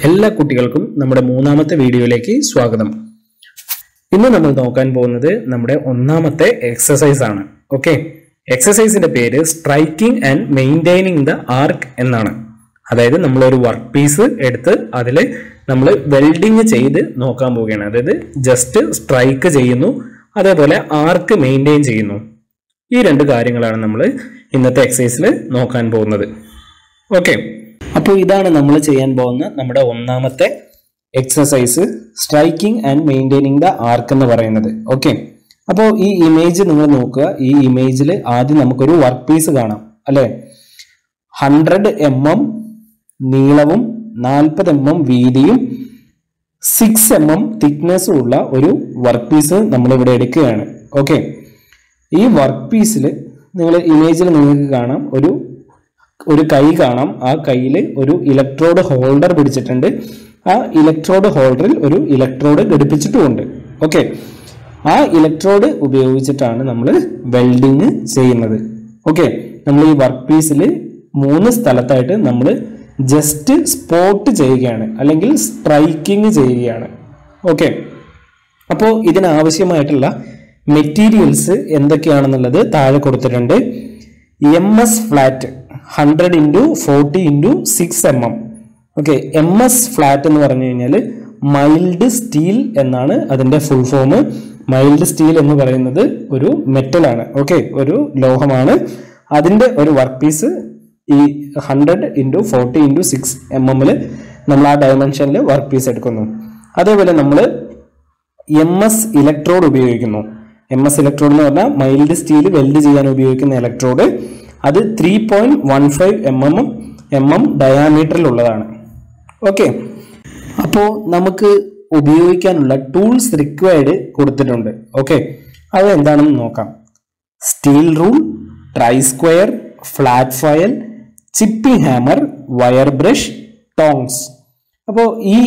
എല്ലാ കുട്ടികൾക്കും നമ്മുടെ മൂന്നാമത്തെ വീഡിയോയിലേക്ക് സ്വാഗതം ഇന്ന് നമ്മൾ നോക്കാൻ പോകുന്നത് നമ്മുടെ ഒന്നാമത്തെ എക്സസൈസ് ആണ് ഓക്കെ എക്സസൈസിന്റെ പേര് striking and maintaining the arc എന്നാണ് അതായത് നമ്മൾ ഒരു വർക്ക് പീസ് എടുത്ത് അതിൽ നമ്മൾ വെൽഡിങ് ചെയ്ത് നോക്കാൻ പോവുകയാണ് അതായത് ജസ്റ്റ് സ്ട്രൈക്ക് ചെയ്യുന്നു അതേപോലെ ആർക്ക് മെയിൻറ്റെയിൻ ചെയ്യുന്നു ഈ രണ്ട് കാര്യങ്ങളാണ് നമ്മൾ ഇന്നത്തെ എക്സസൈസിൽ നോക്കാൻ പോകുന്നത് ഓക്കെ അപ്പോൾ ഇതാണ് നമ്മൾ ചെയ്യാൻ പോകുന്ന നമ്മുടെ ഒന്നാമത്തെ exercise striking and maintaining the arc എന്ന് പറയുന്നത് ഓക്കെ അപ്പോൾ ഈ ഇമേജ് നിങ്ങൾ നോക്കുക ഈ ഇമേജിൽ ആദ്യം നമുക്കൊരു വർക്ക് പീസ് കാണാം അല്ലെ ഹൺഡ്രഡ് എം എം നീളവും നാൽപ്പത് എം എം വീതിയും സിക്സ് എം എം തിക്നെസ്സും ഉള്ള ഒരു വർക്ക് പീസ് നമ്മൾ ഇവിടെ എടുക്കുകയാണ് ഓക്കെ ഈ വർക്ക് പീസിൽ നിങ്ങൾ ഇമേജിൽ നിങ്ങൾക്ക് കാണാം ഒരു ഒരു കൈ കാണാം ആ കയ്യിൽ ഒരു ഇലക്ട്രോഡ് ഹോൾഡർ പിടിച്ചിട്ടുണ്ട് ആ ഇലക്ട്രോഡ് ഹോൾഡറിൽ ഒരു ഇലക്ട്രോഡ് ഘടിപ്പിച്ചിട്ടുമുണ്ട് ഓക്കെ ആ ഇലക്ട്രോഡ് ഉപയോഗിച്ചിട്ടാണ് നമ്മൾ വെൽഡിങ് ചെയ്യുന്നത് ഓക്കെ നമ്മൾ ഈ വർക്ക് പീസിൽ മൂന്ന് സ്ഥലത്തായിട്ട് നമ്മൾ ജസ്റ്റ് സ്പോട്ട് ചെയ്യുകയാണ് അല്ലെങ്കിൽ സ്ട്രൈക്കിംഗ് ചെയ്യുകയാണ് ഓക്കെ അപ്പോൾ ഇതിനാവശ്യമായിട്ടുള്ള മെറ്റീരിയൽസ് എന്തൊക്കെയാണെന്നുള്ളത് താഴെ കൊടുത്തിട്ടുണ്ട് M S flat hundred into forty into six M M okay M S flat എന്ന് പറഞ്ഞു കഴിഞ്ഞാൽ മൈൽഡ് സ്റ്റീൽ എന്നാണ് അതിൻ്റെ ഫുൾ ഫോം മൈൽഡ് സ്റ്റീൽ എന്ന് പറയുന്നത് ഒരു മെറ്റലാണ് ഓക്കെ ഒരു ലോഹമാണ് അതിൻ്റെ ഒരു വർക്ക് പീസ് ഈ hundred into forty into six M എമ്മിൽ നമ്മൾ ആ ഡയമെൻഷനിൽ വർക്ക് പീസ് എടുക്കുന്നു അതേപോലെ നമ്മൾ എം എസ് ഇലക്ട്രോഡ് ഉപയോഗിക്കുന്നു എം എസ് ഇലക്ട്രോഡ് എന്ന് പറഞ്ഞാൽ മൈൽഡ് സ്റ്റീൽ വെൽഡ് ചെയ്യാൻ ഉപയോഗിക്കുന്ന ഇലക്ട്രോഡ് അത് three point one five M M M M ഡയാമീറ്ററിലുള്ളതാണ് ഓക്കെ അപ്പോൾ നമുക്ക് ഉപയോഗിക്കാനുള്ള ടൂൾസ് റിക്വയർഡ് കൊടുത്തിട്ടുണ്ട് ഓക്കെ അത് എന്താണെന്ന് നോക്കാം steel rule try square flat file chipping hammer wire brush tongs അപ്പോൾ ഈ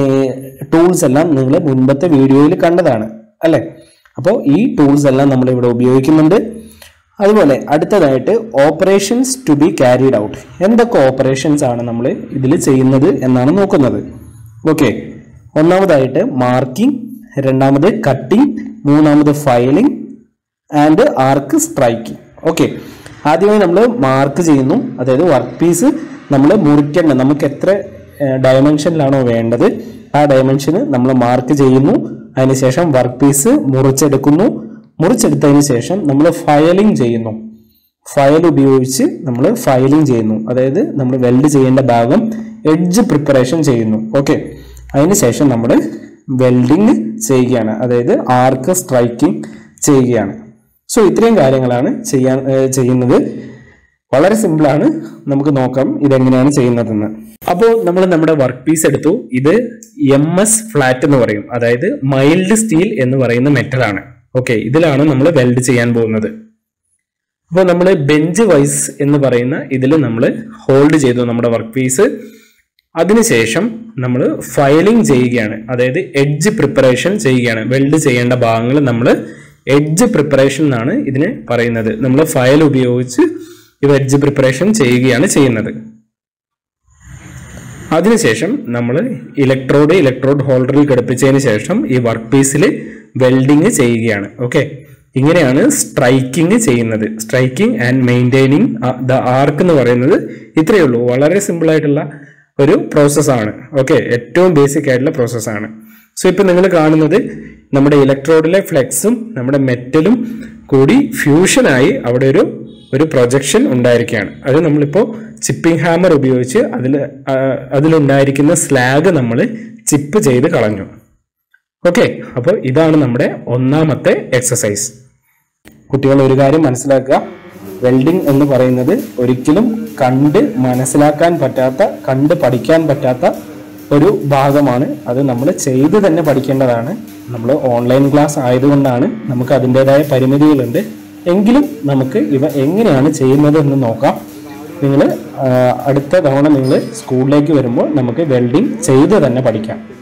ടൂൾസ് എല്ലാം നിങ്ങൾ മുൻപത്തെ വീഡിയോയിൽ കണ്ടതാണ് അല്ലേ അപ്പോൾ ഈ ടൂൾസ് എല്ലാം നമ്മൾ ഇവിടെ ഉപയോഗിക്കുന്നുണ്ട് അതുപോലെ അടുത്തതായിട്ട് operations to be carried out എന്തൊക്കെ ഓപ്പറേഷൻസ് ആണ് നമ്മൾ ഇതിൽ ചെയ്യുന്നത് എന്നാണ് നോക്കുന്നത് ഓക്കെ ഒന്നാമതായിട്ട് മാർക്കിംഗ് രണ്ടാമത് കട്ടിംഗ് മൂന്നാമത് filing and arc striking okay ആദ്യമായി നമ്മൾ മാർക്ക് ചെയ്യുന്നു അതായത് വർക്ക് പീസ് നമ്മൾ മുറിക്കേണ്ട നമുക്ക് എത്ര ഡയമെൻഷനിലാണോ വേണ്ടത് ആ ഡയമെൻഷന് നമ്മൾ മാർക്ക് ചെയ്യുന്നു അതിനുശേഷം വർക്ക് പീസ് മുറിച്ചെടുക്കുന്നു മുറിച്ചെടുത്തതിന് ശേഷം നമ്മൾ ഫയലിംഗ് ചെയ്യുന്നു ഫയൽ ഉപയോഗിച്ച് നമ്മൾ ഫയലിംഗ് ചെയ്യുന്നു അതായത് നമ്മൾ വെൽഡ് ചെയ്യേണ്ട ഭാഗം എഡ്ജ് പ്രിപ്പറേഷൻ ചെയ്യുന്നു ഓക്കെ അതിനുശേഷം നമ്മൾ വെൽഡിങ് ചെയ്യുകയാണ് അതായത് ആർക്ക് സ്ട്രൈക്കിംഗ് ചെയ്യുകയാണ് സോ ഇത്രയും കാര്യങ്ങളാണ് ചെയ്യാൻ ഏർ ചെയ്യുന്നത് വളരെ സിമ്പിളാണ് നമുക്ക് നോക്കാം ഇതെങ്ങനെയാണ് ചെയ്യുന്നതെന്ന് അപ്പോൾ നമ്മൾ നമ്മുടെ വർക്ക് പീസ് എടുത്തു ഇത് എം എസ് ഫ്ലാറ്റ് എന്ന് പറയും അതായത് മൈൽഡ് സ്റ്റീൽ എന്ന് പറയുന്ന മെറ്റലാണ് ഓക്കെ ഇതിലാണ് നമ്മൾ വെൽഡ് ചെയ്യാൻ പോകുന്നത് അപ്പോൾ നമ്മൾ ബെഞ്ച് വൈസ് എന്ന് പറയുന്ന ഇതിൽ നമ്മൾ ഹോൾഡ് ചെയ്തു നമ്മുടെ വർക്ക് പീസ് അതിനുശേഷം നമ്മൾ ഫയലിംഗ് ചെയ്യുകയാണ് അതായത് എഡ്ജ് പ്രിപ്പറേഷൻ ചെയ്യുകയാണ് വെൽഡ് ചെയ്യേണ്ട ഭാഗങ്ങൾ നമ്മൾ എഡ്ജ് പ്രിപ്പറേഷൻ എന്നാണ് ഇതിനെ പറയുന്നത് നമ്മൾ ഫയൽ ഉപയോഗിച്ച് ഇത് എഡ്ജ് പ്രിപ്പറേഷൻ ചെയ്യുകയാണ് ചെയ്യുന്നത് അതിനുശേഷം നമ്മൾ ഇലക്ട്രോഡ് ഇലക്ട്രോഡ് ഹോൾഡറിൽ ഘടിപ്പിച്ചതിന് ശേഷം ഈ വർക്ക് പീസിൽ വെൽഡിങ് ചെയ്യുകയാണ് ഓക്കെ ഇങ്ങനെയാണ് സ്ട്രൈക്കിംഗ് ചെയ്യുന്നത് striking and maintaining the arc എന്ന് പറയുന്നത് ഇത്രയേ ഉള്ളൂ വളരെ സിമ്പിൾ ആയിട്ടുള്ള ഒരു പ്രോസസ്സാണ് ഓക്കെ ഏറ്റവും ബേസിക് ആയിട്ടുള്ള പ്രോസസ്സാണ് സോ ഇപ്പം നിങ്ങൾ കാണുന്നത് നമ്മുടെ ഇലക്ട്രോഡിലെ ഫ്ലെക്സും നമ്മുടെ മെറ്റലും കൂടി ഫ്യൂഷനായി അവിടെ ഒരു ഒരു പ്രൊജക്ഷൻ ഉണ്ടായിരിക്കുകയാണ് അത് നമ്മളിപ്പോൾ ചിപ്പിംഗ് ഹാമർ ഉപയോഗിച്ച് അതിൽ അതിലുണ്ടായിരിക്കുന്ന സ്ലാഗ് നമ്മൾ ചിപ്പ് ചെയ്ത് കളഞ്ഞു ഓക്കെ അപ്പോൾ ഇതാണ് നമ്മുടെ ഒന്നാമത്തെ എക്സസൈസ് കുട്ടികൾ ഒരു കാര്യം മനസ്സിലാക്കുക വെൽഡിംഗ് എന്ന് പറയുന്നത് ഒരിക്കലും കണ്ട് മനസ്സിലാക്കാൻ പറ്റാത്ത കണ്ട് പഠിക്കാൻ പറ്റാത്ത ഒരു ഭാഗമാണ് അത് നമ്മൾ ചെയ്ത് തന്നെ പഠിക്കേണ്ടതാണ് നമ്മൾ ഓൺലൈൻ ക്ലാസ് ആയതുകൊണ്ടാണ് നമുക്ക് അതിൻ്റെതായ പരിമിതികളുണ്ട് എങ്കിലും നമുക്ക് ഇവ എങ്ങനെയാണ് ചെയ്യുന്നത് എന്ന് നോക്കാം നിങ്ങൾ അടുത്ത തവണ നിങ്ങൾ സ്കൂളിലേക്ക് വരുമ്പോൾ നമുക്ക് വെൽഡിംഗ് ചെയ്ത് തന്നെ പഠിക്കാം